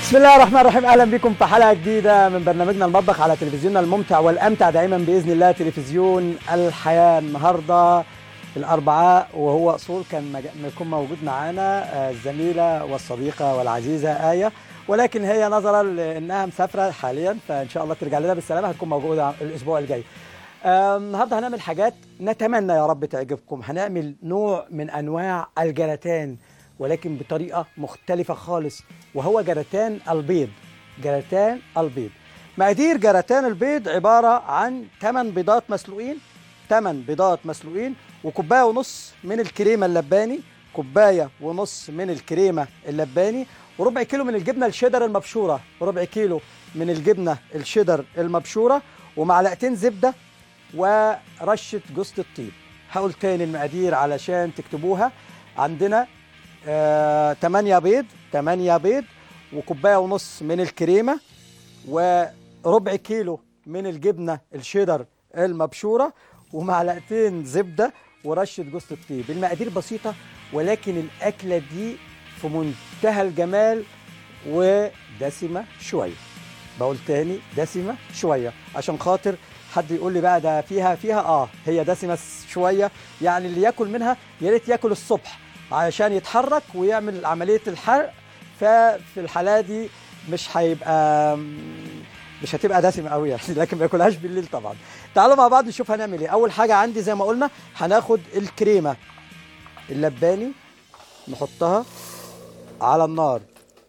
بسم الله الرحمن الرحيم اهلا بكم في حلقه جديده من برنامجنا المطبخ على تلفزيوننا الممتع والامتع دائما باذن الله تلفزيون الحياه النهارده الاربعاء وهو اصول كان مج- يكون موجود معانا آه، الزميله والصديقه والعزيزه ايه ولكن هي نظرا لانها مسافره حاليا فان شاء الله ترجع لنا بالسلامه هتكون موجوده الاسبوع الجاي. آه، النهارده هنعمل حاجات نتمنى يا رب تعجبكم هنعمل نوع من انواع الجراتان ولكن بطريقه مختلفه خالص وهو جراتان البيض جراتان البيض مقادير جراتان البيض عباره عن 8 بيضات مسلوقين 8 بيضات مسلوقين وكوبايه ونص من الكريمه اللباني كوبايه ونص من الكريمه اللباني وربع كيلو من الجبنه الشيدر المبشوره ربع كيلو من الجبنه الشيدر المبشوره ومعلقتين زبده ورشه جوز الطيب هقول تاني المقادير علشان تكتبوها عندنا آه 8 بيض 8 بيض وكوبايه ونص من الكريمه وربع كيلو من الجبنه الشيدر المبشوره ومعلقتين زبده ورشه جوز الطيب المقادير بسيطه ولكن الاكله دي في منتهى الجمال ودسمه شويه بقول تاني دسمه شويه عشان خاطر حد يقول لي بقى ده فيها فيها اه هي دسمه شويه يعني اللي ياكل منها يا ريت ياكل الصبح عشان يتحرك ويعمل عمليه الحرق ففي الحاله دي مش هيبقى مش هتبقى دسمه قوي يعني لكن ما ياكلهاش بالليل طبعا تعالوا مع بعض نشوف هنعمل ايه اول حاجه عندي زي ما قلنا هناخد الكريمه اللباني نحطها على النار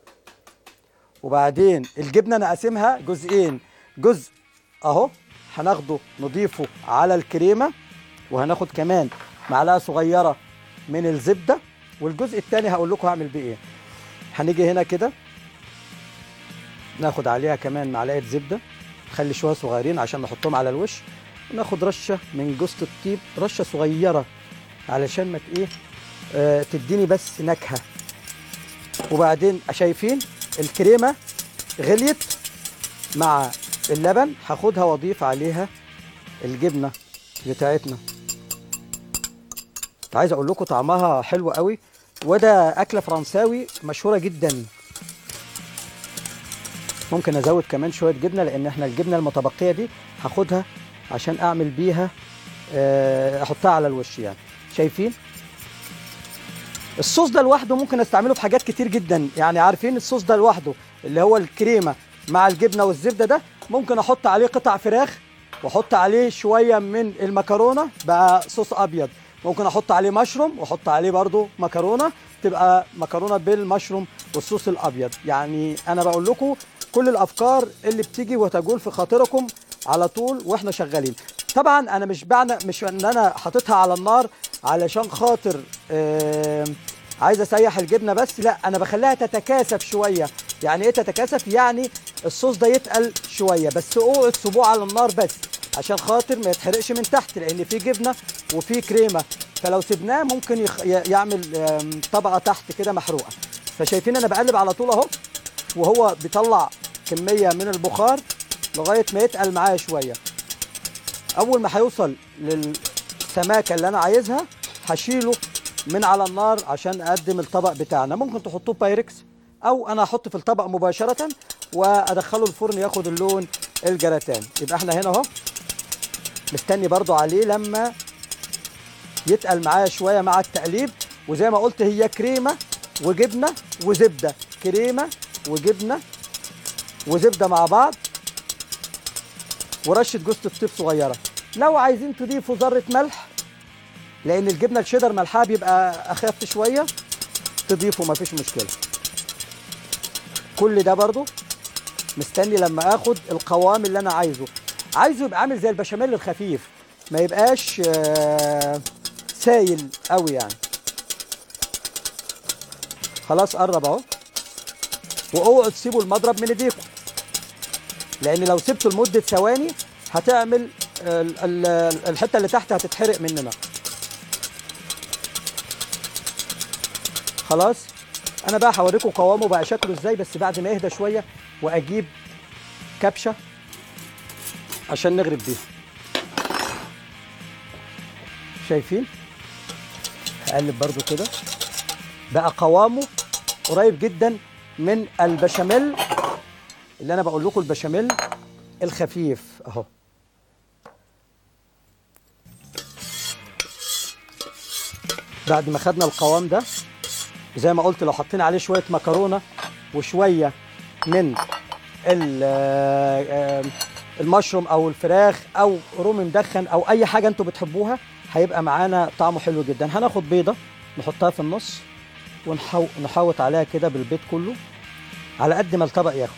وبعدين الجبنه انا قاسمها جزئين جزء اهو هناخده نضيفه على الكريمه وهناخد كمان معلقه صغيره من الزبده والجزء الثاني هقول لكم هعمل بيه ايه هنيجي هنا كده ناخد عليها كمان معلقه زبده نخلي شويه صغيرين عشان نحطهم على الوش وناخد رشه من جوز الطيب رشه صغيره علشان ما ت- ايه آه تديني بس نكهه وبعدين شايفين الكريمه غليت مع اللبن هاخدها واضيف عليها الجبنه بتاعتنا عايز اقول لكم طعمها حلو قوي وده اكله فرنساوي مشهوره جدا ممكن ازود كمان شويه جبنه لان احنا الجبنه المتبقيه دي هاخدها عشان اعمل بيها آه، احطها على الوش يعني شايفين الصوص ده لوحده ممكن استعمله في حاجات كتير جدا يعني عارفين الصوص ده لوحده اللي هو الكريمه مع الجبنه والزبده ده ممكن احط عليه قطع فراخ واحط عليه شويه من المكرونه بقى صوص ابيض ممكن احط عليه مشروم واحط عليه برضو مكرونه تبقى مكرونه بالمشروم والصوص الابيض يعني انا بقول لكم كل الافكار اللي بتيجي وتجول في خاطركم على طول واحنا شغالين طبعا انا مش بعنى مش ان انا حاططها على النار علشان خاطر آه عايز اسيح الجبنه بس لا انا بخليها تتكاثف شويه يعني ايه تتكاثف يعني الصوص ده يتقل شويه بس اوعوا تسيبوه على النار بس عشان خاطر ما يتحرقش من تحت لان في جبنه وفي كريمه فلو سيبناه ممكن يخ... ي- يعمل آم، طبقه تحت كده محروقه فشايفين انا بقلب على طول اهو وهو بيطلع كميه من البخار لغايه ما يتقل معايا شويه اول ما هيوصل للسماكه اللي انا عايزها هشيله من على النار عشان اقدم الطبق بتاعنا ممكن تحطوه بايركس او انا احط في الطبق مباشره وادخله الفرن ياخد اللون الجراتان يبقى احنا هنا اهو مستني برضو عليه لما يتقل معايا شويه مع التقليب وزي ما قلت هي كريمه وجبنه وزبده كريمه وجبنه وزبده مع بعض ورشه جوز الطيب صغيره لو عايزين تضيفوا ذره ملح لان الجبنه الشيدر ملحها بيبقى اخف شويه تضيفوا مفيش مشكله كل ده برضو مستني لما اخد القوام اللي انا عايزه عايزه يبقى عامل زي البشاميل الخفيف ما يبقاش آه، سايل قوي يعني خلاص قرب اهو واوعوا تسيبوا المضرب من ايديكم لان لو سبته لمده ثواني هتعمل ال- ال- الحته اللي تحت هتتحرق مننا خلاص انا بقى هوريكم قوامه بقى شكله ازاي بس بعد ما يهدى شويه واجيب كبشه عشان نغرب بيها شايفين هقلب برضو كده بقى قوامه قريب جدا من البشاميل اللي انا بقول لكم البشاميل الخفيف اهو بعد ما خدنا القوام ده زي ما قلت لو حطينا عليه شويه مكرونه وشويه من ال- آه، المشروم او الفراخ او رومي مدخن او اي حاجه انتوا بتحبوها هيبقى معانا طعمه حلو جدا هناخد بيضه نحطها في النص ونحوط عليها كده بالبيض كله على قد ما الطبق ياخد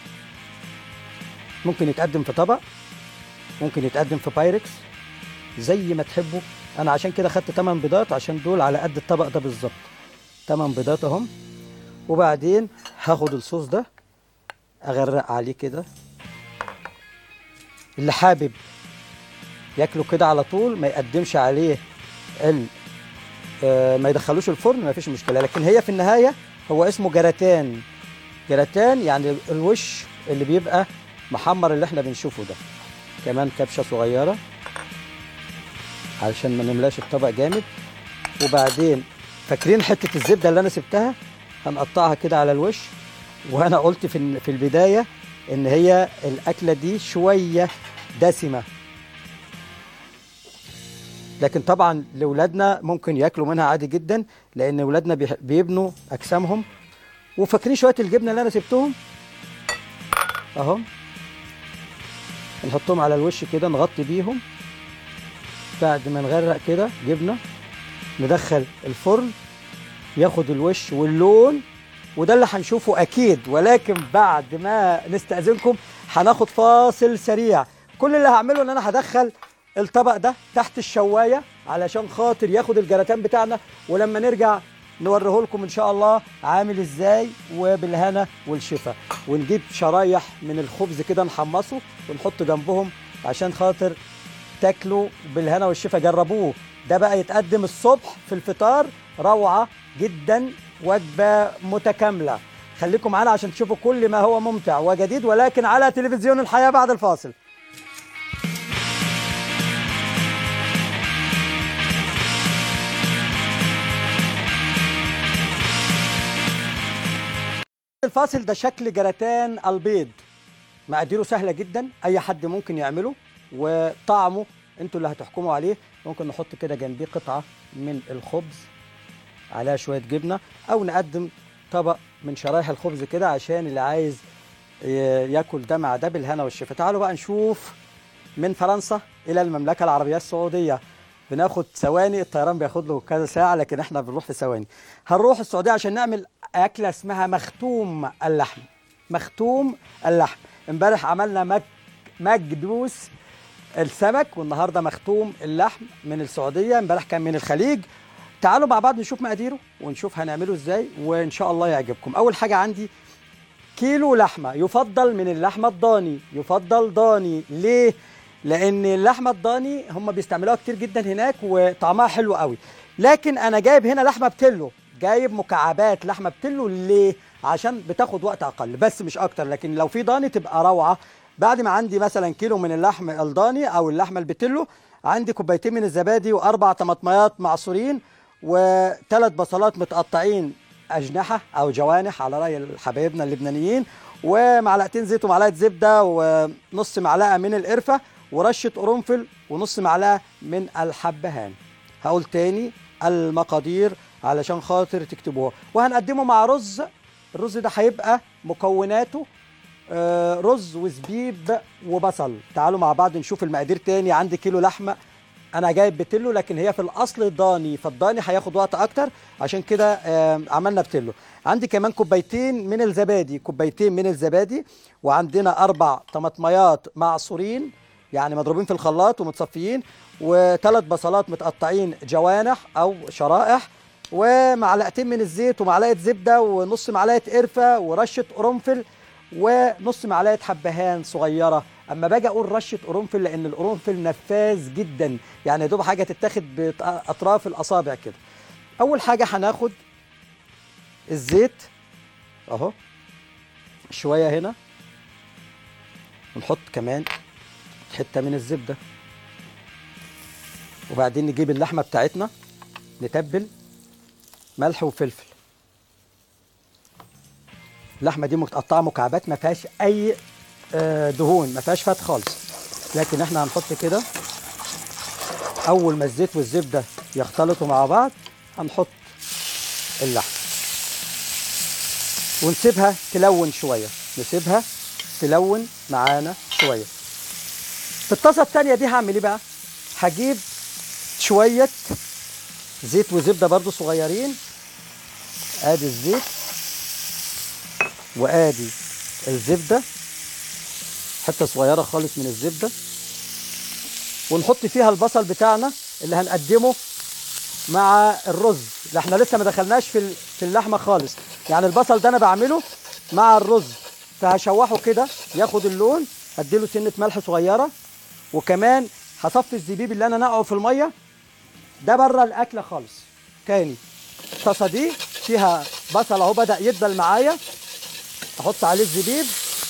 ممكن يتقدم في طبق ممكن يتقدم في بايركس زي ما تحبوا انا عشان كده خدت 8 بيضات عشان دول على قد الطبق ده بالظبط 8 بيضات اهم وبعدين هاخد الصوص ده اغرق عليه كده اللي حابب ياكله كده على طول ما يقدمش عليه ال آه، ما يدخلوش الفرن ما فيش مشكله لكن هي في النهايه هو اسمه جراتان جراتان يعني الوش اللي بيبقى محمر اللي احنا بنشوفه ده كمان كبشه صغيره علشان ما نملاش الطبق جامد وبعدين فاكرين حته الزبده اللي انا سبتها هنقطعها كده على الوش وانا قلت في في البدايه ان هي الاكله دي شويه دسمه لكن طبعا لاولادنا ممكن ياكلوا منها عادي جدا لان اولادنا بيح- بيبنوا اجسامهم وفاكرين شويه الجبنه اللي انا سبتهم اهو نحطهم على الوش كده نغطي بيهم بعد ما نغرق كده جبنه ندخل الفرن ياخد الوش واللون وده اللي هنشوفه اكيد ولكن بعد ما نستأذنكم هناخد فاصل سريع كل اللي هعمله ان انا هدخل الطبق ده تحت الشوايه علشان خاطر ياخد الجراتان بتاعنا ولما نرجع نوريه لكم ان شاء الله عامل ازاي وبالهنا والشفا ونجيب شرايح من الخبز كده نحمصه ونحط جنبهم عشان خاطر تاكلوا بالهنا والشفا جربوه ده بقى يتقدم الصبح في الفطار روعة جدا وجبة متكاملة خليكم معانا عشان تشوفوا كل ما هو ممتع وجديد ولكن على تلفزيون الحياة بعد الفاصل الفاصل ده شكل جراتان البيض مقاديره سهله جدا اي حد ممكن يعمله وطعمه انتوا اللي هتحكموا عليه ممكن نحط كده جنبيه قطعه من الخبز عليها شويه جبنه او نقدم طبق من شرايح الخبز كده عشان اللي عايز ي- ياكل ده مع ده بالهنا والشفا تعالوا بقى نشوف من فرنسا الى المملكه العربيه السعوديه بناخد ثواني الطيران بياخد له كذا ساعه لكن احنا بنروح في ثواني هنروح السعوديه عشان نعمل اكله اسمها مختوم اللحم مختوم اللحم امبارح عملنا مك مجدوس السمك والنهارده مختوم اللحم من السعوديه امبارح كان من الخليج تعالوا مع بعض نشوف مقاديره ونشوف هنعمله ازاي وان شاء الله يعجبكم اول حاجه عندي كيلو لحمه يفضل من اللحمه الضاني يفضل ضاني ليه لان اللحمه الضاني هم بيستعملوها كتير جدا هناك وطعمها حلو قوي لكن انا جايب هنا لحمه بتلو جايب مكعبات لحمه بتلو ليه عشان بتاخد وقت اقل بس مش اكتر لكن لو في ضاني تبقى روعه بعد ما عندي مثلا كيلو من اللحم الضاني او اللحمه البتلو عندي كوبايتين من الزبادي واربع طماطميات معصورين وثلاث بصلات متقطعين اجنحه او جوانح على راي حبايبنا اللبنانيين ومعلقتين زيت ومعلقه زبده ونص معلقه من القرفه ورشه قرنفل ونص معلقه من الحبهان هقول تاني المقادير علشان خاطر تكتبوها وهنقدمه مع رز الرز ده هيبقى مكوناته آه، رز وزبيب وبصل تعالوا مع بعض نشوف المقادير تاني عندي كيلو لحمه انا جايب بتلو لكن هي في الاصل ضاني فالضاني هياخد وقت اكتر عشان كده آه، عملنا بتلو عندي كمان كوبايتين من الزبادي كوبايتين من الزبادي وعندنا اربع طماطميات معصورين يعني مضروبين في الخلاط ومتصفيين وثلاث بصلات متقطعين جوانح او شرائح ومعلقتين من الزيت ومعلقه زبده ونص معلقه قرفه ورشه قرنفل ونص معلقه حبهان صغيره اما باجي اقول رشه قرنفل لان القرنفل نفاذ جدا يعني يا دوب حاجه تتاخد باطراف الاصابع كده اول حاجه هناخد الزيت اهو شويه هنا ونحط كمان حته من الزبده وبعدين نجيب اللحمه بتاعتنا نتبل ملح وفلفل اللحمه دي متقطعه مكعبات ما فيهاش اي آه، دهون ما فيهاش فات خالص لكن احنا هنحط كده اول ما الزيت والزبده يختلطوا مع بعض هنحط اللحمه ونسيبها تلون شويه نسيبها تلون معانا شويه في الطاسه التانيه دي هعمل ايه بقى هجيب شويه زيت وزبده برضو صغيرين ادي الزيت وادي الزبده حته صغيره خالص من الزبده ونحط فيها البصل بتاعنا اللي هنقدمه مع الرز اللي احنا لسه ما دخلناش في ال- في اللحمه خالص يعني البصل ده انا بعمله مع الرز فهشوحه كده ياخد اللون هديله سنه ملح صغيره وكمان هصفي الزبيب اللي انا نقعه في الميه ده بره الاكله خالص تاني الطاسه دي فيها بصل اهو بدا يدبل معايا احط عليه الزبيب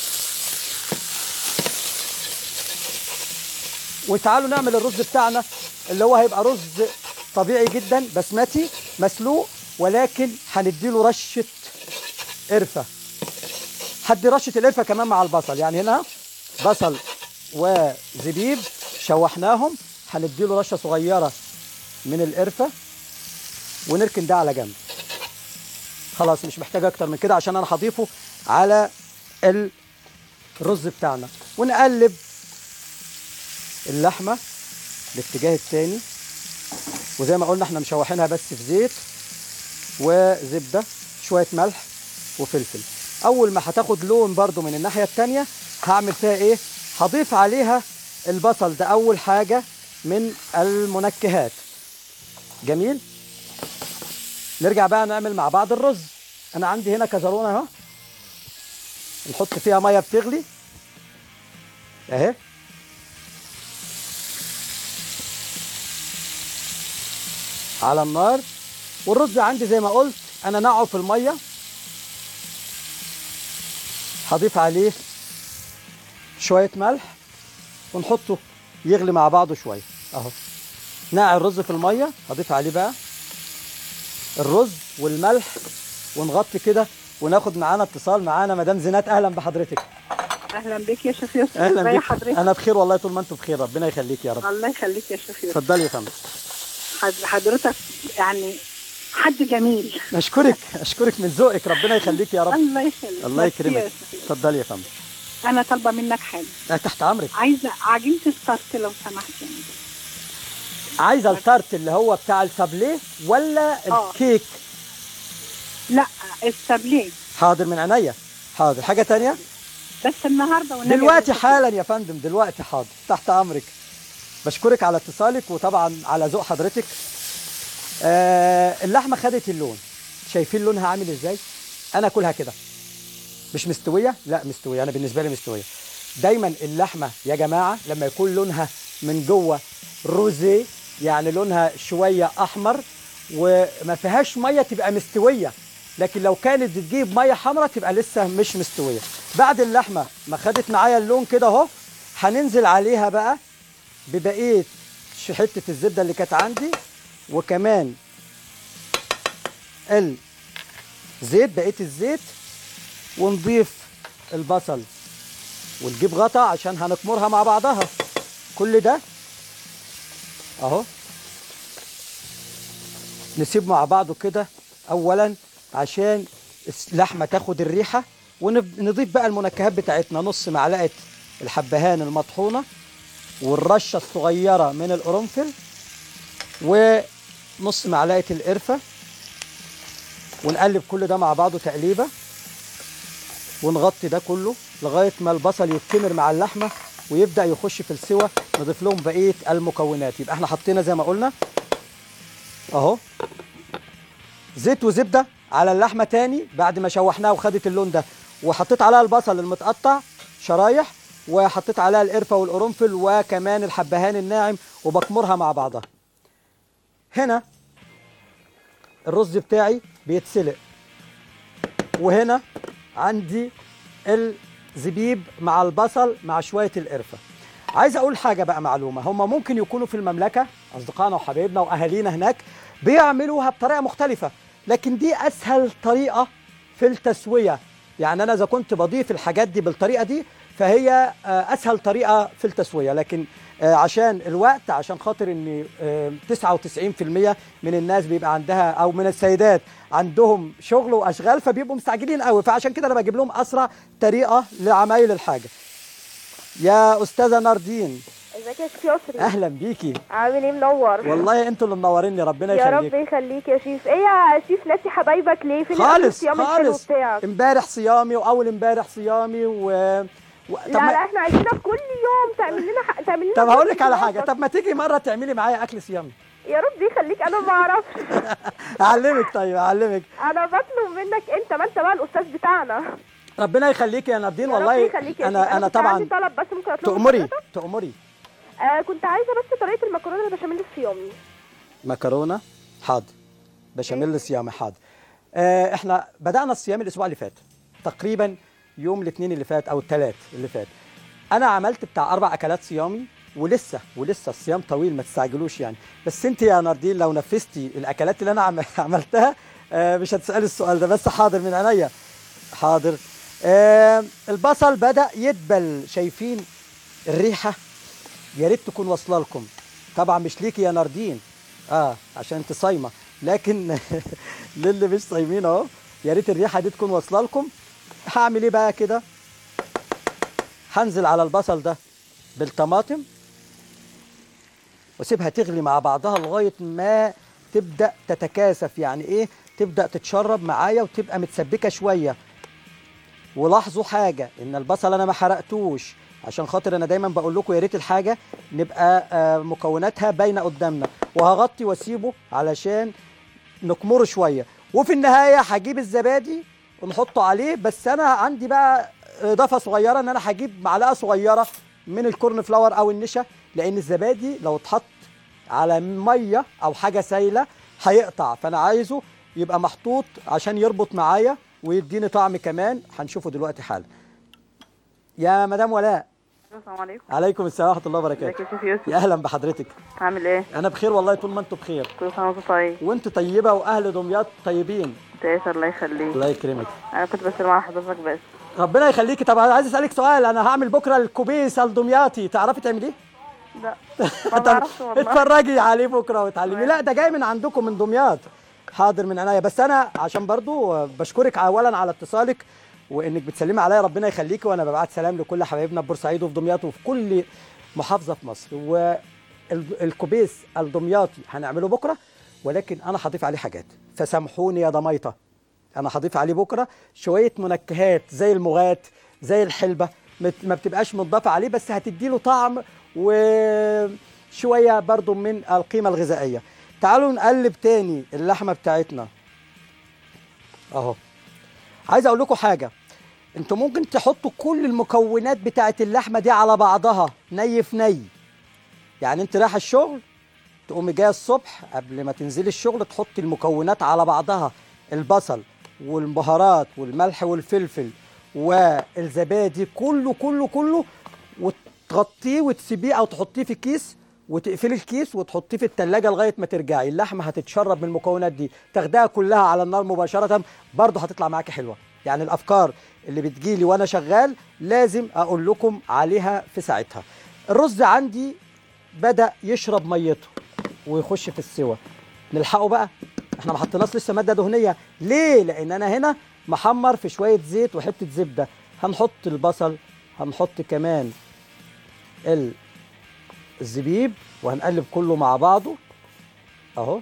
وتعالوا نعمل الرز بتاعنا اللي هو هيبقى رز طبيعي جدا بسمتي مسلوق ولكن هنديله رشه قرفه هدي رشه القرفه كمان مع البصل يعني هنا بصل وزبيب شوحناهم هنديله رشه صغيره من القرفه ونركن ده على جنب خلاص مش محتاج اكتر من كده عشان انا هضيفه على الرز بتاعنا ونقلب اللحمه الاتجاه التاني وزي ما قلنا احنا مشوحينها بس في زيت وزبده شويه ملح وفلفل اول ما هتاخد لون برضو من الناحيه التانيه هعمل فيها ايه هضيف عليها البصل ده اول حاجه من المنكهات جميل نرجع بقى نعمل مع بعض الرز انا عندي هنا كزرونه اهو نحط فيها ميه بتغلي اهي على النار والرز عندي زي ما قلت انا نقعه في الميه هضيف عليه شويه ملح ونحطه يغلي مع بعضه شويه اهو نقع الرز في الميه هضيف عليه بقى الرز والملح ونغطي كده وناخد معانا اتصال معانا مدام زينات اهلا بحضرتك اهلا بك يا شيخ يوسف اهلا ازي بك حضرتك انا بخير والله طول ما انتم بخير ربنا يخليك يا رب الله يخليك يا شيخ يوسف اتفضلي يا فندم حض- حضرتك يعني حد جميل اشكرك اشكرك من ذوقك ربنا يخليك يا رب الله يخليك الله ميرسي يا يكرمك شيخ يوسف. اتفضلي يا فندم انا طالبه منك حاجه أه، تحت امرك عايزه عجينه الطرت لو سمحت يعني عايزه التارت اللي هو بتاع السابليه ولا آه. الكيك لا السابليه حاضر من عينيا حاضر حاجه تانية بس النهارده والنبي دلوقتي يا شيخ حالا يا فندم دلوقتي حاضر تحت امرك بشكرك على اتصالك وطبعا على ذوق حضرتك آه اللحمه خدت اللون شايفين لونها عامل ازاي انا اكلها كده مش مستويه لا مستويه انا بالنسبه لي مستويه دايما اللحمه يا جماعه لما يكون لونها من جوه روزي يعني لونها شويه احمر وما فيهاش ميه تبقى مستويه لكن لو كانت بتجيب ميه حمراء تبقى لسه مش مستويه بعد اللحمه ما خدت معايا اللون كده اهو هننزل عليها بقى ببقيه ش- حته الزبده اللي كانت عندي وكمان الزيت بقيه الزيت ونضيف البصل ونجيب غطا عشان هنكمرها مع بعضها كل ده اهو نسيب مع بعضه كده اولا عشان اللحمه تاخد الريحه ونضيف بقى المنكهات بتاعتنا نص معلقه الحبهان المطحونه والرشه الصغيره من القرنفل ونص معلقه القرفه ونقلب كل ده مع بعضه تقليبه ونغطي ده كله لغايه ما البصل يتكمر مع اللحمه ويبدا يخش في السوى نضيف لهم بقيه المكونات يبقى احنا حطينا زي ما قلنا اهو زيت وزبده على اللحمه تاني بعد ما شوحناها وخدت اللون ده وحطيت عليها البصل المتقطع شرايح وحطيت عليها القرفه والقرنفل وكمان الحبهان الناعم وبكمرها مع بعضها هنا الرز بتاعي بيتسلق وهنا عندي الزبيب مع البصل مع شويه القرفه عايز اقول حاجه بقى معلومه هم ممكن يكونوا في المملكه اصدقائنا وحبايبنا واهالينا هناك بيعملوها بطريقه مختلفه لكن دي اسهل طريقه في التسويه يعني انا اذا كنت بضيف الحاجات دي بالطريقه دي فهي آه، اسهل طريقه في التسويه لكن آه، عشان الوقت عشان خاطر ان آه، 99% من الناس بيبقى عندها او من السيدات عندهم شغل واشغال فبيبقوا مستعجلين قوي فعشان كده انا بجيب لهم اسرع طريقه لعمايل الحاجه يا استاذه ناردين ازيك يا شيف يسري اهلا بيكي عامل ايه منور والله انتوا اللي منوريني ربنا يا يخليك رب يخليك يا شيف ايه يا شيف ناسي حبايبك ليه فين الأكل خالص الصيام الحلو خالص بتاعك امبارح صيامي واول امبارح صيامي و, و... لا لا احنا عايزينك كل يوم تعمل لنا ح... تعمل لنا طب هقول أكل لك على في حاجه المطبخ. طب ما تيجي مره تعملي معايا اكل صيامي يا رب يخليك انا ما اعرفش اعلمك طيب اعلمك انا بطلب منك انت ما انت بقى الاستاذ بتاعنا ربنا يخليك يا ناردين يا رب والله يخليك يا انا شيف. انا كنت عندي طبعا طلب بس ممكن اطلبه من تأمري حضرتك؟ تأمري آه كنت عايزه بس طريقه المكرونه البشاميل الصيامي مكرونه حاضر بشاميل صيامي حاضر آه احنا بدأنا الصيام الاسبوع اللي فات تقريبا يوم الاثنين اللي فات او الثلاث اللي فات انا عملت بتاع اربع اكلات صيامي ولسه ولسه الصيام طويل ما تستعجلوش يعني بس انت يا ناردين لو نفذتي الاكلات اللي انا عم- عملتها آه مش هتسالي السؤال ده بس حاضر من عينيا حاضر آه البصل بدأ يدبل شايفين الريحه يا ريت تكون واصله لكم طبعا مش ليكي يا ناردين اه عشان انت صايمه لكن للي مش صايمين اهو يا ريت الريحه دي تكون واصله لكم هعمل ايه بقى كده هنزل على البصل ده بالطماطم واسيبها تغلي مع بعضها لغايه ما تبدا تتكاثف يعني ايه تبدا تتشرب معايا وتبقى متسبكه شويه ولاحظوا حاجه ان البصل انا ما حرقتوش عشان خاطر انا دايما بقول لكم يا ريت الحاجه نبقى آه، مكوناتها باينه قدامنا وهغطي واسيبه علشان نكمره شويه وفي النهايه هجيب الزبادي ونحطه عليه بس انا عندي بقى اضافه صغيره ان انا هجيب معلقه صغيره من الكورن فلاور او النشا لان الزبادي لو اتحط على ميه او حاجه سايله هيقطع فانا عايزه يبقى محطوط عشان يربط معايا ويديني طعم كمان هنشوفه دلوقتي حالا يا مدام ولاء السلام عليكم عليكم السلام ورحمه الله ازيك وبركاته يا شيف يوسف يا اهلا بحضرتك عامل ايه انا بخير والله طول ما انتم بخير كل سنه وانت طيب وانت طيبه واهل دمياط طيبين تعيش الله يخليك الله يكرمك انا كنت بسلم على حضرتك بس ربنا يخليكي طب عايز اسالك سؤال انا هعمل بكره الكوبيس الدمياطي تعرفي تعمليه لا ما بعرفش والله اتفرجي عليه بكره واتعلمي لا ده جاي من عندكم من دمياط حاضر من عينيا بس انا عشان برضو بشكرك اولا على اتصالك وانك بتسلمي عليا ربنا يخليكي وانا ببعت سلام لكل حبايبنا في بورسعيد وفي دمياط وفي كل محافظه في مصر والكوبيس الدمياطي هنعمله بكره ولكن انا هضيف عليه حاجات فسامحوني يا دميطه انا هضيف عليه بكره شويه منكهات زي المغات زي الحلبه مت- ما بتبقاش متضافه عليه بس هتديله طعم وشويه برضو من القيمه الغذائيه تعالوا نقلب تاني اللحمه بتاعتنا اهو عايز اقول لكم حاجه انتوا ممكن تحطوا كل المكونات بتاعت اللحمه دي على بعضها ني في ني يعني انت رايحه الشغل تقومي جايه الصبح قبل ما تنزلي الشغل تحطي المكونات على بعضها البصل والبهارات والملح والفلفل والزبادي كله كله كله وتغطيه وتسيبيه او تحطيه في كيس وتقفلي الكيس وتحطيه في التلاجة لغايه ما ترجعي اللحمه هتتشرب من المكونات دي تاخديها كلها على النار مباشره برضه هتطلع معاكي حلوه يعني الافكار اللي بتجيلي وانا شغال لازم اقول لكم عليها في ساعتها الرز عندي بدا يشرب ميته ويخش في السوى نلحقه بقى احنا ما حطيناش لسه ماده دهنيه ليه لان انا هنا محمر في شويه زيت وحته زبده هنحط البصل هنحط كمان ال- الزبيب وهنقلب كله مع بعضه اهو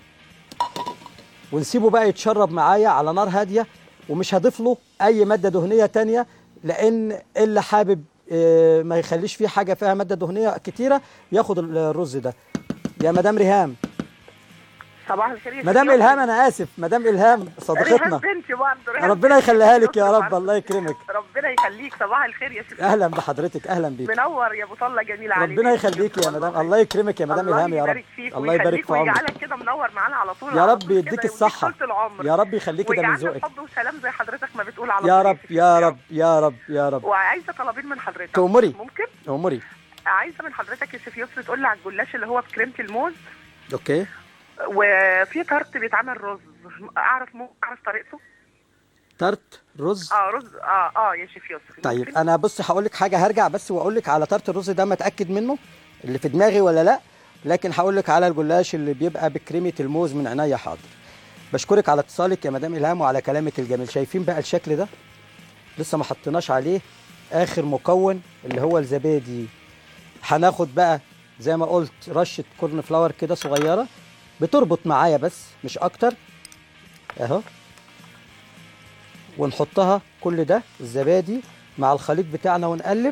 ونسيبه بقى يتشرب معايا على نار هاديه ومش هضيف له اي ماده دهنيه تانية لان اللي حابب آه، ما يخليش فيه حاجه فيها ماده دهنيه كتيره ياخد الرز ده يا مدام ريهام صباح الخير يا شيف مدام يوسف. الهام انا اسف مدام الهام صديقتنا ريهام بنتي برضه ريهام ربنا بنتي. يخليها لك يا يوسف رب برضه. الله يكرمك ربنا يخليك صباح الخير يا شيف اهلا بحضرتك اهلا بيك منور يا ابو طله جميل عليك ربنا يخليك يا مدام الله يكرمك يا مدام الهام يا رب يبارك فيك الله يبارك ويخليك في عمرك ويجعلك كده منور معانا على طول يا على رب طول كده يديك ويديك الصحة. طولة العمر يا رب يخليكي ده من ويجعلنا ذوقك حب وسلام زي حضرتك ما بتقول على يا طول رب شيف يا يوسف. رب يا رب يا رب وعايزه طلبين من حضرتك تأمري. ممكن اموري عايزه من حضرتك يا شيف يوسف تقول لي على الجلاش اللي هو بكريمه الموز اوكي وفي طرت بيتعمل رز اعرف مو اعرف طريقته طرت رز اه رز اه اه يا شيف يسري طيب ممكن؟ انا بص هقول لك حاجه هرجع بس واقول لك على طرت الرز ده متاكد منه اللي في دماغي ولا لا لكن هقول لك على الجلاش اللي بيبقى بكريمه الموز من عينيا حاضر بشكرك على اتصالك يا مدام الهام وعلى كلامك الجميل شايفين بقى الشكل ده لسه ما حطيناش عليه اخر مكون اللي هو الزبادي هناخد بقى زي ما قلت رشه كورن فلاور كده صغيره بتربط معايا بس مش اكتر اهو ونحطها كل ده الزبادي مع الخليط بتاعنا ونقلب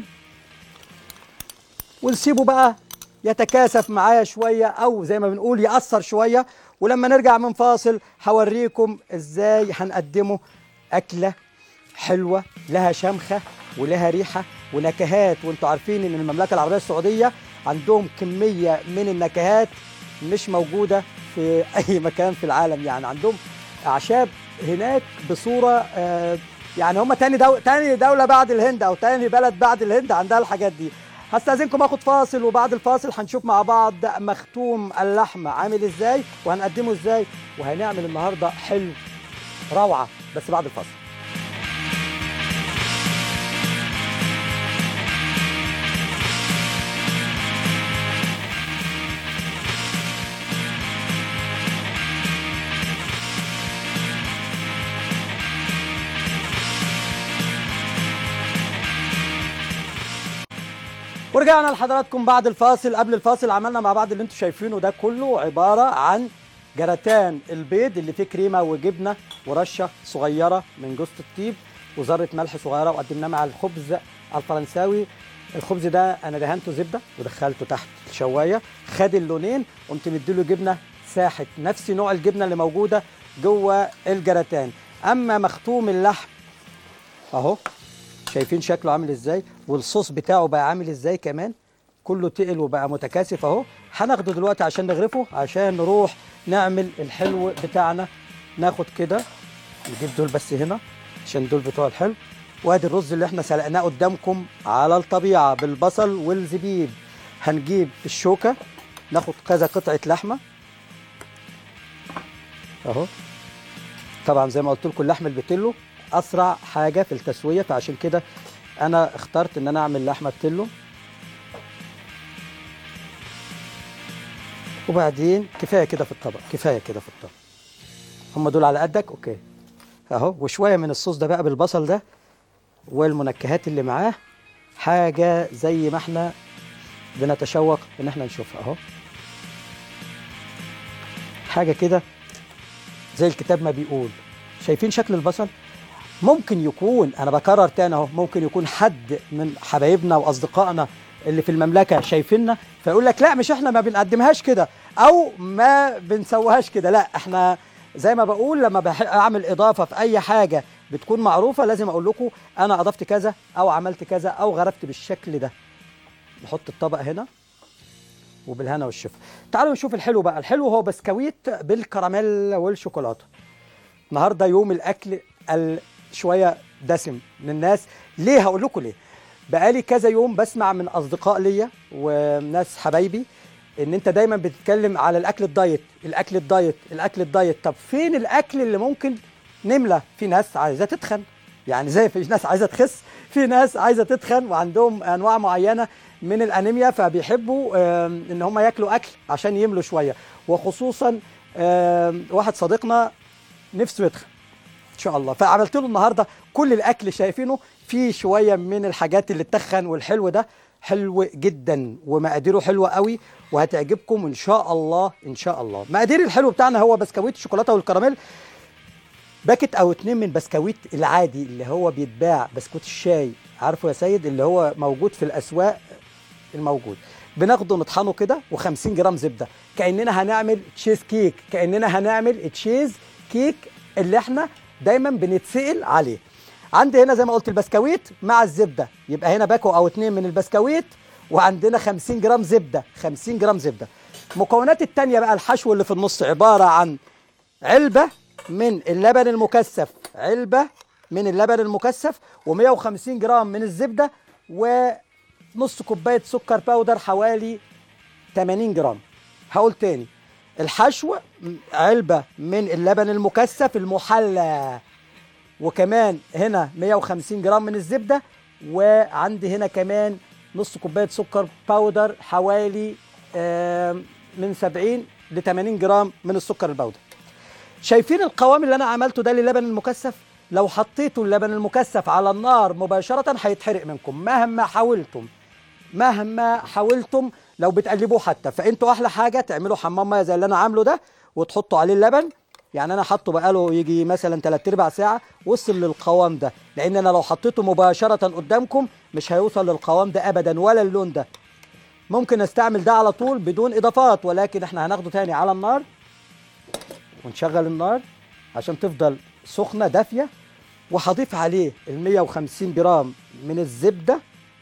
ونسيبه بقى يتكاثف معايا شويه او زي ما بنقول يأثر شويه ولما نرجع من فاصل هوريكم ازاي هنقدمه اكله حلوه لها شمخه ولها ريحه ونكهات وانتوا عارفين ان المملكه العربيه السعوديه عندهم كميه من النكهات مش موجوده في اي مكان في العالم يعني عندهم اعشاب هناك بصوره آه، يعني هم تاني دو... تاني دوله بعد الهند او تاني بلد بعد الهند عندها الحاجات دي هستاذنكم اخد فاصل وبعد الفاصل هنشوف مع بعض مختوم اللحمه عامل ازاي وهنقدمه ازاي وهنعمل النهارده حلو روعه بس بعد الفاصل ورجعنا لحضراتكم بعد الفاصل قبل الفاصل عملنا مع بعض اللي انتم شايفينه ده كله عبارة عن جراتان البيض اللي فيه كريمة وجبنة ورشة صغيرة من جوز الطيب وذرة ملح صغيرة وقدمناه مع الخبز الفرنساوي الخبز ده انا دهنته زبدة ودخلته تحت الشواية خد اللونين قمت مديله جبنة ساحت نفس نوع الجبنة اللي موجودة جوه الجراتان اما مختوم اللحم اهو شايفين شكله عامل ازاي والصوص بتاعه بقى عامل ازاي كمان كله تقل وبقى متكاثف اهو هناخده دلوقتي عشان نغرفه عشان نروح نعمل الحلو بتاعنا ناخد كده نجيب دول بس هنا عشان دول بتوع الحلو وادي الرز اللي احنا سلقناه قدامكم على الطبيعه بالبصل والزبيب هنجيب الشوكه ناخد كذا قطعه لحمه اهو طبعا زي ما قلت لكم اللحم البتلو اسرع حاجه في التسويه فعشان كده انا اخترت ان انا اعمل لحمه بتلو وبعدين كفايه كده في الطبق كفايه كده في الطبق هم دول على قدك اوكي اهو وشويه من الصوص ده بقى بالبصل ده والمنكهات اللي معاه حاجه زي ما احنا بنتشوق ان احنا نشوفها اهو حاجه كده زي الكتاب ما بيقول شايفين شكل البصل ممكن يكون انا بكرر تاني اهو ممكن يكون حد من حبايبنا واصدقائنا اللي في المملكه شايفيننا فيقول لك لا مش احنا ما بنقدمهاش كده او ما بنسويهاش كده لا احنا زي ما بقول لما بح- اعمل اضافه في اي حاجه بتكون معروفه لازم اقول لكم انا اضفت كذا او عملت كذا او غرفت بالشكل ده نحط الطبق هنا وبالهنا والشفا تعالوا نشوف الحلو بقى الحلو هو بسكويت بالكراميل والشوكولاته النهارده يوم الاكل ال- شويه دسم للناس ليه هقول لكم ليه بقالي كذا يوم بسمع من اصدقاء ليا وناس حبايبي ان انت دايما بتتكلم على الاكل الدايت الاكل الدايت الاكل الدايت طب فين الاكل اللي ممكن نملى في ناس عايزه تتخن يعني زي في ناس عايزه تخس في ناس عايزه تتخن وعندهم انواع معينه من الانيميا فبيحبوا آم، ان هم ياكلوا اكل عشان يملوا شويه وخصوصا آم، واحد صديقنا نفسه يتخن ان شاء الله فعملت له النهارده كل الاكل شايفينه فيه شويه من الحاجات اللي تخن والحلو ده حلو جدا ومقاديره حلوه قوي وهتعجبكم ان شاء الله ان شاء الله مقادير الحلو بتاعنا هو بسكويت الشوكولاته والكراميل باكت او اتنين من بسكويت العادي اللي هو بيتباع بسكوت الشاي عارفه يا سيد اللي هو موجود في الاسواق الموجود بناخده نطحنه كده و50 جرام زبده كاننا هنعمل تشيز كيك كاننا هنعمل تشيز كيك اللي احنا دايما بنتسال عليه عندي هنا زي ما قلت البسكويت مع الزبده يبقى هنا باكو او اتنين من البسكويت وعندنا 50 جرام زبده 50 جرام زبده المكونات التانية بقى الحشو اللي في النص عباره عن علبه من اللبن المكثف علبه من اللبن المكثف و150 جرام من الزبده ونص كوبايه سكر باودر حوالي 80 جرام هقول تاني الحشو م- علبه من اللبن المكثف المحلى وكمان هنا 150 جرام من الزبده وعندي هنا كمان نص كوبايه سكر باودر حوالي آم، من 70 ل 80 جرام من السكر البودر شايفين القوام اللي انا عملته ده للبن المكثف لو حطيتوا اللبن المكثف على النار مباشره هيتحرق منكم مهما حاولتم مهما حاولتم لو بتقلبوه حتى فانتوا احلى حاجه تعملوا حمام ميه زي اللي انا عامله ده وتحطوا عليه اللبن يعني انا حاطه بقاله يجي مثلا 3 ارباع ساعه وصل للقوام ده لان انا لو حطيته مباشره قدامكم مش هيوصل للقوام ده ابدا ولا اللون ده ممكن استعمل ده على طول بدون اضافات ولكن احنا هناخده تاني على النار ونشغل النار عشان تفضل سخنه دافيه وهضيف عليه ال 150 جرام من الزبده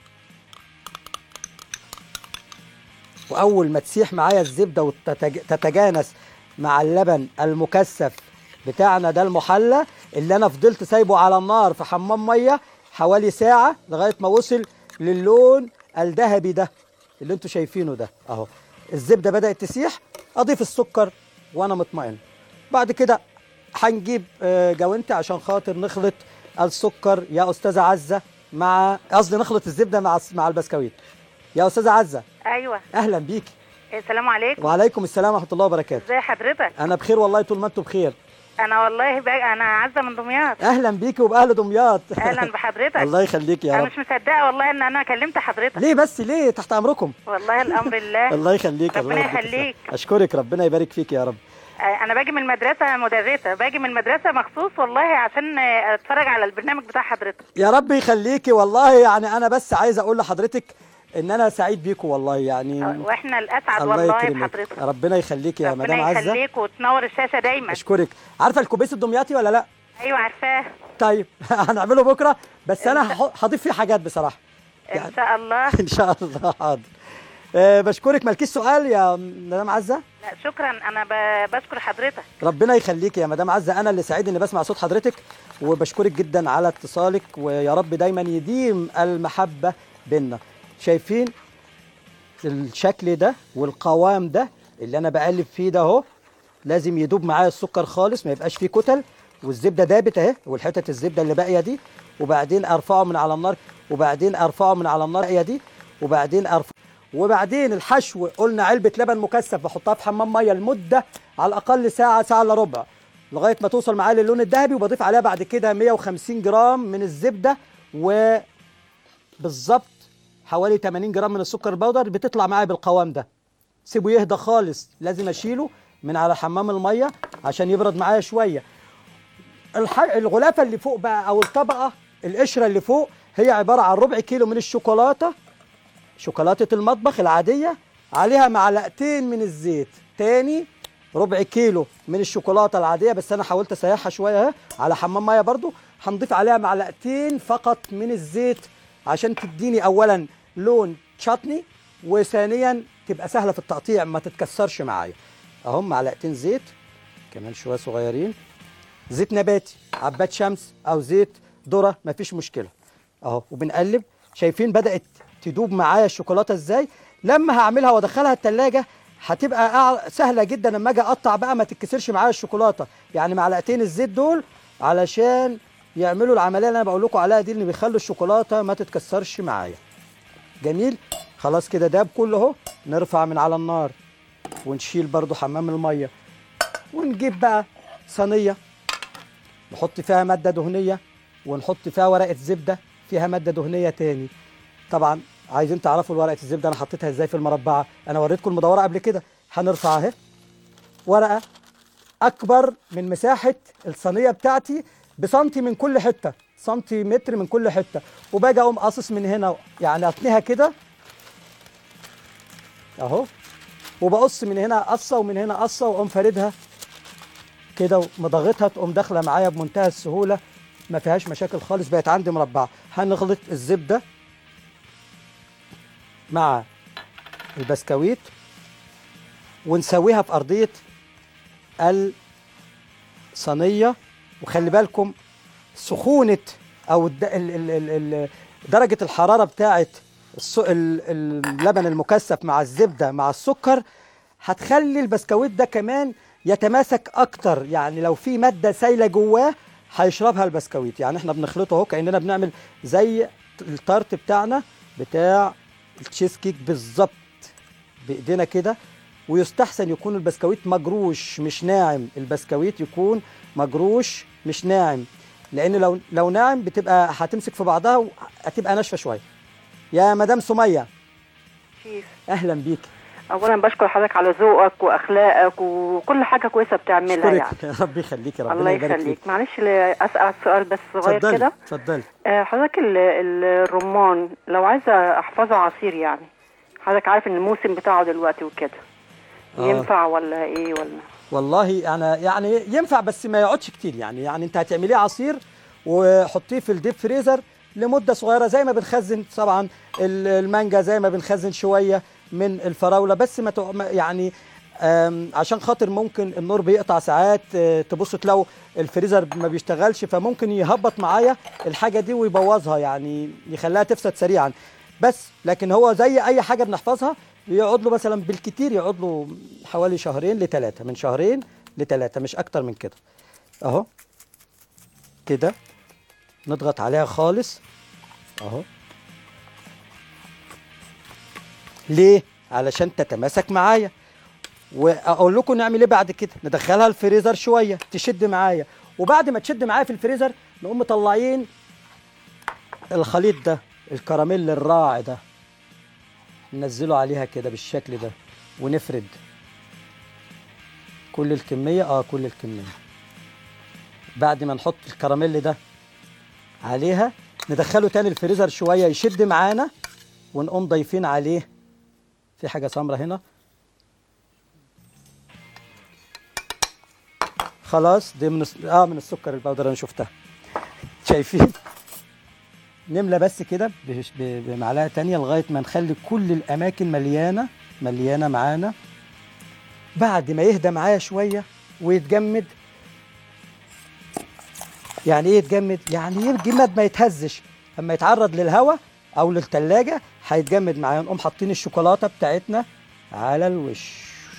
واول ما تسيح معايا الزبده وتتجانس مع اللبن المكثف بتاعنا ده المحلى اللي انا فضلت سايبه على النار في حمام ميه حوالي ساعه لغايه ما وصل للون الذهبي ده اللي انتوا شايفينه ده اهو الزبده بدات تسيح اضيف السكر وانا مطمئن بعد كده هنجيب آه، جوانتي عشان خاطر نخلط السكر يا استاذه عزه مع قصدي نخلط الزبده مع مع البسكويت يا استاذه عزه ايوه اهلا بيكي السلام عليكم وعليكم السلام ورحمه الله وبركاته ازي حضرتك انا بخير والله طول ما انتوا بخير انا والله بقى انا عزه من دمياط اهلا بيكي وباهل دمياط اهلا بحضرتك الله يخليك يا انا رب مش مصدقه والله ان انا كلمت حضرتك ليه بس ليه تحت امركم والله الامر لله الله يخليك ربنا الله يخليك. يخليك. اشكرك ربنا يبارك فيك يا رب آه، انا باجي من المدرسه مدرسه باجي من المدرسه مخصوص والله عشان آه، اتفرج على البرنامج بتاع حضرتك يا رب يخليكي والله يعني انا بس عايز اقول لحضرتك ان انا سعيد بيكم والله يعني آه، واحنا الاسعد الله والله يكرمك بحضرتك ربنا يخليك يا مدام ربنا عزه يخليك وتنور الشاشه دايما اشكرك عارفه الكوبيس الدمياطي ولا لا ايوه عارفاه طيب هنعمله بكره بس انا هح- هضيف فيه حاجات بصراحه ان شاء الله ان شاء الله حاضر أه بشكرك مالكيش سؤال يا مدام عزه لا شكرا انا ب- بشكر حضرتك ربنا يخليك يا مدام عزه انا اللي سعيد اني بسمع صوت حضرتك وبشكرك جدا على اتصالك ويا رب دايما يديم المحبه بينا شايفين الشكل ده والقوام ده اللي انا بقلب فيه ده اهو لازم يدوب معايا السكر خالص ما يبقاش فيه كتل والزبده دابت اهي والحتت الزبده اللي باقيه دي وبعدين ارفعه من على النار وبعدين ارفعه من على النار هي دي وبعدين ارفع وبعدين الحشو قلنا علبه لبن مكثف بحطها في حمام ميه لمده على الاقل ساعه ساعه الا ربع لغايه ما توصل معايا للون الذهبي وبضيف عليها بعد كده 150 جرام من الزبده و بالظبط حوالي 80 جرام من السكر البودر بتطلع معايا بالقوام ده سيبه يهدى خالص لازم اشيله من على حمام الميه عشان يبرد معايا شويه الح... الغلافه اللي فوق بقى او الطبقه القشره اللي فوق هي عباره عن ربع كيلو من الشوكولاته شوكولاته المطبخ العاديه عليها معلقتين من الزيت تاني ربع كيلو من الشوكولاته العاديه بس انا حاولت اسيحها شويه اهي على حمام ميه برضو هنضيف عليها معلقتين فقط من الزيت عشان تديني اولا لون تشاتني وثانيا تبقى سهله في التقطيع ما تتكسرش معايا اهم معلقتين زيت كمان شويه صغيرين زيت نباتي عباد شمس او زيت ذره مفيش مشكله اهو وبنقلب شايفين بدات تدوب معايا الشوكولاته ازاي لما هعملها وادخلها التلاجة هتبقى أع- سهله جدا لما اجي اقطع بقى ما تتكسرش معايا الشوكولاته يعني معلقتين الزيت دول علشان يعملوا العمليه اللي انا بقول لكم عليها دي اللي بيخلوا الشوكولاته ما تتكسرش معايا جميل خلاص كده داب كله اهو نرفع من على النار ونشيل برضو حمام الميه ونجيب بقى صينيه نحط فيها ماده دهنيه ونحط فيها ورقه زبده فيها ماده دهنيه تاني طبعا عايزين تعرفوا ورقه الزبده انا حطيتها ازاي في المربعه انا وريتكم المدوره قبل كده هنرفع اهي ورقه اكبر من مساحه الصينيه بتاعتي بسنتي من كل حته سنتيمتر من كل حته وباجي اقوم قاصص من هنا يعني اطنيها كده اهو وبقص من هنا قصه ومن هنا قصه واقوم فاردها كده ومضغطها تقوم داخله معايا بمنتهى السهوله ما فيهاش مشاكل خالص بقت عندي مربعه هنخلط الزبده مع البسكويت ونسويها في ارضيه الصينيه وخلي بالكم سخونه او الد... ال... ال... ال... ال... درجه الحراره بتاعه الس... ال... اللبن المكثف مع الزبده مع السكر هتخلي البسكويت ده كمان يتماسك اكتر يعني لو في ماده سايله جواه هيشربها البسكويت يعني احنا بنخلطه اهو كاننا بنعمل زي التارت بتاعنا بتاع التشيز كيك بالظبط بايدينا كده ويستحسن يكون البسكويت مجروش مش ناعم البسكويت يكون مجروش مش ناعم لان لو لو ناعم بتبقى هتمسك في بعضها وهتبقى ناشفه شويه يا مدام سميه شيف اهلا بيك اولا بشكر حضرتك على ذوقك واخلاقك وكل حاجه كويسه بتعملها يعني اشكرك يا رب يخليك يا ربنا الله يبارك يخليك فيك معلش ل- اسال سؤال بس صغير اتفضلي كده اتفضلي آه، حضرتك ال- ال- الرمان لو عايزه احفظه عصير يعني حضرتك عارف ان الموسم بتاعه دلوقتي وكده آه. ينفع ولا ايه ولا والله انا يعني ينفع بس ما يقعدش كتير يعني يعني انت هتعمليه عصير وحطيه في الديب فريزر لمده صغيره زي ما بنخزن طبعا ال- المانجا زي ما بنخزن شويه من الفراوله بس ما تق- ما- يعني آم، عشان خاطر ممكن النور بيقطع ساعات آه، تبصوا تلاقوا الفريزر ما بيشتغلش فممكن يهبط معايا الحاجه دي ويبوظها يعني يخليها تفسد سريعا بس لكن هو زي اي حاجه بنحفظها يقعد له مثلا بالكتير يقعد له حوالي شهرين لثلاثه من شهرين لثلاثه مش اكتر من كده اهو كده نضغط عليها خالص اهو ليه علشان تتماسك معايا واقول لكم نعمل ايه بعد كده ندخلها الفريزر شويه تشد معايا وبعد ما تشد معايا في الفريزر نقوم مطلعين الخليط ده الكراميل الراعي ده ننزله عليها كده بالشكل ده ونفرد كل الكميه اه كل الكميه بعد ما نحط الكراميل ده عليها ندخله تاني الفريزر شويه يشد معانا ونقوم ضايفين عليه في حاجه سمرة هنا خلاص دي من الس- اه من السكر البودر انا شفتها شايفين نملى بس كده بش- ب- بمعلقه تانية لغايه ما نخلي كل الاماكن مليانه مليانه معانا بعد ما يهدى معايا شويه ويتجمد يعني ايه يتجمد يعني يتجمد ما يتهزش اما يتعرض للهواء او للتلاجة هيتجمد معايا نقوم حاطين الشوكولاته بتاعتنا على الوش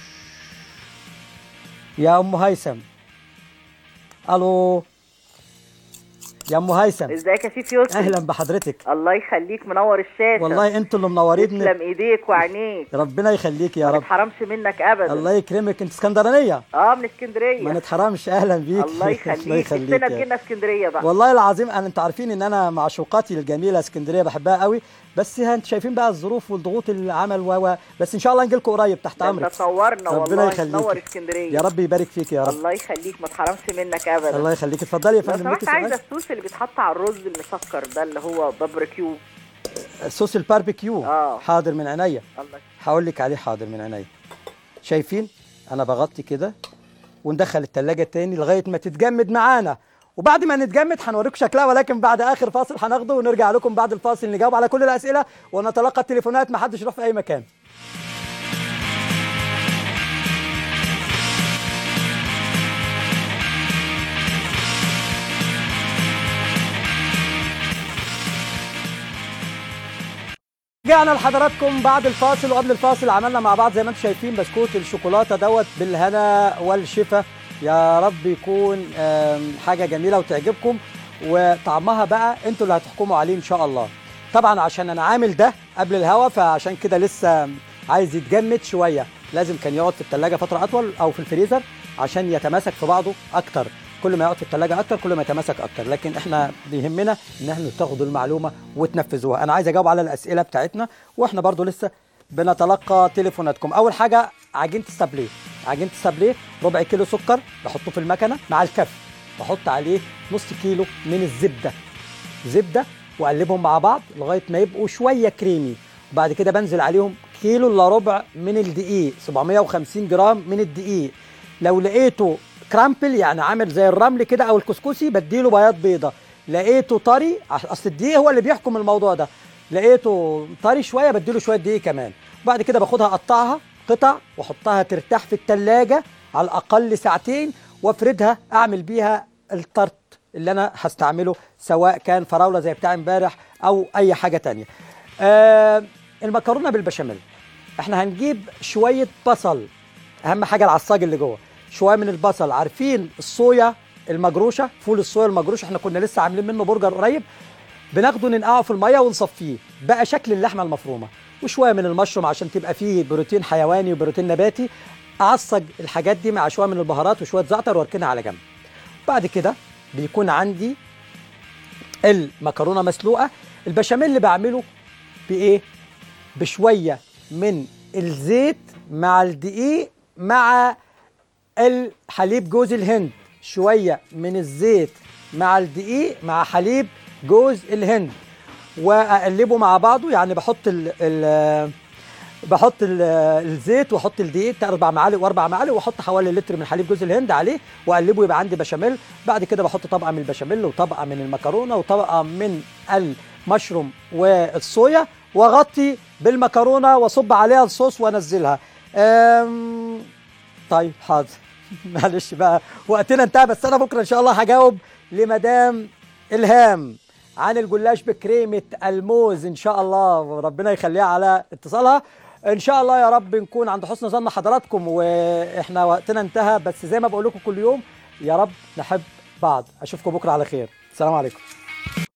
يا ام هيثم الو يا ام هيثم ازيك يا شيف يوسف اهلا بحضرتك الله يخليك منور الشاشه والله انتوا اللي منورين تسلم ايديك وعينيك ربنا يخليك يا ما رب نتحرمش منك ابدا الله يكرمك انت اسكندرانيه اه من اسكندريه ما نتحرمش اهلا بيك الله يخليك نفسنا يا- تجينا اسكندريه بقى والله العظيم انا انتوا عارفين ان انا معشوقاتي الجميله اسكندريه بحبها قوي بس ها انتوا شايفين بقى الظروف والضغوط العمل و و- بس ان شاء الله نجي لكم قريب تحت ده انت امرك تصورنا ربنا والله يخليك. تنور اسكندريه يا رب يبارك فيك يا رب الله يخليك ما تحرمش منك ابدا الله يخليك اتفضلي يا لو فندم ليكي سمحت عايزه سؤال الصوص اللي بيتحط على الرز المسكر ده اللي هو بابريكيو صوص الباربيكيو آه. حاضر من عينيا الله هقول لك عليه حاضر من عينيا شايفين انا بغطي كده وندخل التلاجة تاني لغايه ما تتجمد معانا وبعد ما نتجمد هنوريكم شكلها ولكن بعد اخر فاصل هناخده ونرجع لكم بعد الفاصل نجاوب على كل الاسئله ونتلقى التليفونات ما حدش يروح في اي مكان رجعنا لحضراتكم بعد الفاصل وقبل الفاصل عملنا مع بعض زي ما انتم شايفين بسكوت الشوكولاته دوت بالهنا والشفا يا رب يكون آم، حاجه جميله وتعجبكم وطعمها بقى انتوا اللي هتحكموا عليه ان شاء الله طبعا عشان انا عامل ده قبل الهوا فعشان كده لسه عايز يتجمد شويه لازم كان يقعد في الثلاجه فتره اطول او في الفريزر عشان يتماسك في بعضه اكتر كل ما يقعد في الثلاجه اكتر كل ما يتماسك اكتر لكن احنا بيهمنا ان احنا تاخدوا المعلومه وتنفذوها انا عايز اجاوب على الاسئله بتاعتنا واحنا برضو لسه بنتلقى تليفوناتكم اول حاجه عجينه السابليه عجينه السابليه ربع كيلو سكر بحطه في المكنه مع الكف بحط عليه نص كيلو من الزبده زبده واقلبهم مع بعض لغايه ما يبقوا شويه كريمي وبعد كده بنزل عليهم كيلو الا ربع من الدقيق 750 جرام من الدقيق لو لقيته كرامبل يعني عامل زي الرمل كده او الكسكسي بديله بياض بيضه لقيته طري عش- اصل الدقيق هو اللي بيحكم الموضوع ده لقيته طري شويه بديله شويه دقيق كمان وبعد كده باخدها اقطعها قطع واحطها ترتاح في التلاجة على الاقل ساعتين وافردها اعمل بيها الطرت اللي انا هستعمله سواء كان فراوله زي بتاع امبارح او اي حاجه تانية آه المكرونه بالبشاميل احنا هنجيب شويه بصل اهم حاجه العصاج اللي جوه شويه من البصل عارفين الصويا المجروشه فول الصويا المجروش احنا كنا لسه عاملين منه برجر قريب بناخده ننقعه في الميه ونصفيه بقى شكل اللحمه المفرومه وشويه من المشروم عشان تبقى فيه بروتين حيواني وبروتين نباتي اعصج الحاجات دي مع شويه من البهارات وشويه زعتر واركنها على جنب بعد كده بيكون عندي المكرونه مسلوقه البشاميل اللي بعمله بايه بشويه من الزيت مع الدقيق مع الحليب جوز الهند شويه من الزيت مع الدقيق مع حليب جوز الهند واقلبه مع بعضه يعني بحط ال ال بحط ال- الزيت واحط الدقيق اربع معالق واربع معالق واحط حوالي لتر من حليب جوز الهند عليه واقلبه يبقى عندي بشاميل بعد كده بحط طبقه من البشاميل وطبقه من المكرونه وطبقه من المشروم والصويا واغطي بالمكرونه واصب عليها الصوص وانزلها أم... طيب حاضر معلش بقى وقتنا انتهى بس انا بكره ان شاء الله هجاوب لمدام الهام عن الجلاش بكريمه الموز ان شاء الله ربنا يخليها على اتصالها ان شاء الله يا رب نكون عند حسن ظن حضراتكم واحنا وقتنا انتهى بس زي ما بقول لكم كل يوم يا رب نحب بعض اشوفكم بكره على خير السلام عليكم